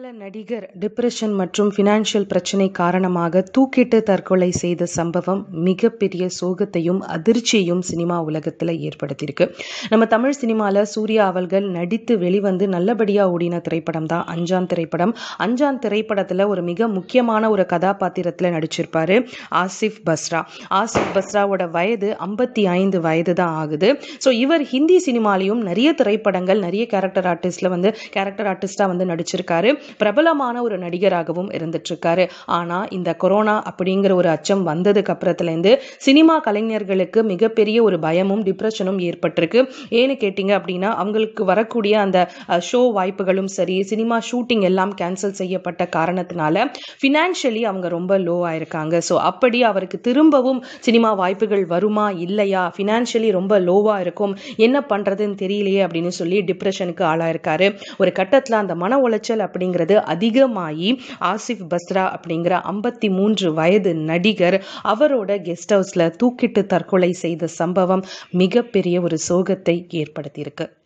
பிரபல நடிகர் டிப்ரெஷன் மற்றும் ஃபினான்ஷியல் பிரச்சனை காரணமாக தூக்கிட்டு தற்கொலை செய்த சம்பவம் மிகப்பெரிய சோகத்தையும் அதிர்ச்சியையும் சினிமா உலகத்தில் ஏற்படுத்தியிருக்கு நம்ம தமிழ் சினிமாவில் சூர்யா அவர்கள் நடித்து வெளிவந்து நல்லபடியாக ஓடின திரைப்படம் தான் அஞ்சான் திரைப்படம் அஞ்சான் திரைப்படத்தில் ஒரு மிக முக்கியமான ஒரு கதாபாத்திரத்தில் நடிச்சிருப்பாரு ஆசிஃப் பஸ்ரா ஆசிஃப் பஸ்ராவோட வயது ஐம்பத்தி ஐந்து வயது தான் ஆகுது ஸோ இவர் ஹிந்தி சினிமாலையும் நிறைய திரைப்படங்கள் நிறைய கேரக்டர் ஆர்டிஸ்டில் வந்து கேரக்டர் ஆர்டிஸ்டாக வந்து நடிச்சிருக்காரு பிரபலமான ஒரு நடிகராகவும் இருந்துட்டு இருக்காரு ஆனா இந்த கொரோனா அப்படிங்கிற ஒரு அச்சம் வந்ததுக்கு அப்புறத்துலேருந்து சினிமா கலைஞர்களுக்கு மிகப்பெரிய ஒரு பயமும் டிப்ரெஷனும் ஏற்பட்டிருக்கு ஏன்னு கேட்டிங்க அப்படின்னா அவங்களுக்கு வரக்கூடிய அந்த ஷோ வாய்ப்புகளும் சரி சினிமா ஷூட்டிங் எல்லாம் கேன்சல் செய்யப்பட்ட காரணத்தினால ஃபினான்ஷியலி அவங்க ரொம்ப லோ ஆயிருக்காங்க ஸோ அப்படி அவருக்கு திரும்பவும் சினிமா வாய்ப்புகள் வருமா இல்லையா ஃபினான்ஷியலி ரொம்ப லோவா இருக்கும் என்ன பண்றதுன்னு தெரியலையே அப்படின்னு சொல்லி டிப்ரெஷனுக்கு ஆளாயிருக்காரு ஒரு கட்டத்தில் அந்த மன உளைச்சல் அப்படிங்கிறது அதிகமாகி ஆசிஃப் பஸ்ரா அப்படிங்கிற ஐம்பத்தி மூன்று வயது நடிகர் அவரோட கெஸ்ட் ஹவுஸில் தூக்கிட்டு தற்கொலை செய்த சம்பவம் மிகப்பெரிய ஒரு சோகத்தை ஏற்படுத்தியிருக்கு